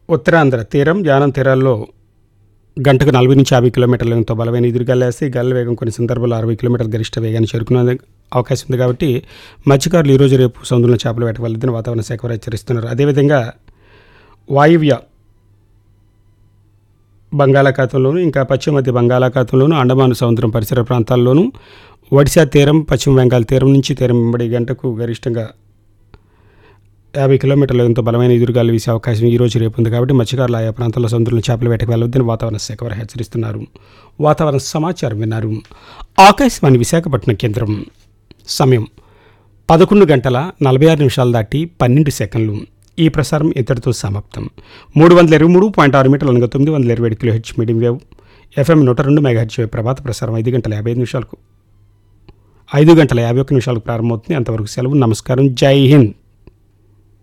ఉత్తరాంధ్ర తీరం యానం తీరాల్లో గంటకు నలభై నుంచి యాభై కిలోమీటర్ల వేగంతో బలమైన ఎదురుగాలేసి గాలి వేగం కొన్ని సందర్భాల్లో అరవై కిలోమీటర్ల గరిష్ట వేగాన్ని చేరుకునే అవకాశం ఉంది కాబట్టి మత్స్యకారులు ఈరోజు రేపు సముద్రంలో చేపలు వేటకు వెళ్ళదని వాతావరణ శాఖ వారు హెచ్చరిస్తున్నారు అదేవిధంగా వాయువ్య బంగాళాఖాతంలోను ఇంకా పశ్చిమ మధ్య బంగాళాఖాతంలోను అండమాన్ సముద్రం పరిసర ప్రాంతాల్లోనూ ఒడిశా తీరం పశ్చిమ బెంగాల్ తీరం నుంచి తీరం వెంబడి గంటకు గరిష్టంగా యాభై కిలోమీటర్ల వేగంతో బలమైన ఎదురుగాలు వీసే అవకాశం ఈ రోజు రేపు ఉంది కాబట్టి మత్స్యకారులు ఆయా ప్రాంతాల్లో సముద్రంలో చేపలు వేటకు వెళ్ళవద్దని వాతావరణ శాఖ వారు హెచ్చరిస్తున్నారు వాతావరణ సమాచారం విన్నారు ఆకాశవాణి విశాఖపట్నం కేంద్రం సమయం పదకొండు గంటల నలభై ఆరు నిమిషాలు దాటి పన్నెండు సెకండ్లు ఈ ప్రసారం ఇంతటితో సమాప్తం మూడు వందల ఇరవై మూడు పాయింట్ ఆరు మీటర్లు అనగా తొమ్మిది వందల ఇరవై ఏడు kilohertz medium wave FM నూట రెండు మెగా హెచ్ వేవ్ ప్రభాత ప్రసారం ఐదు గంటల యాభై ఐదు నిమిషాలకు ఐదు గంటల యాభై ఒక్క నిమిషాలకు ప్రారంభమవుతుంది అంతవరకు సెలవు నమస్కారం జై హింద్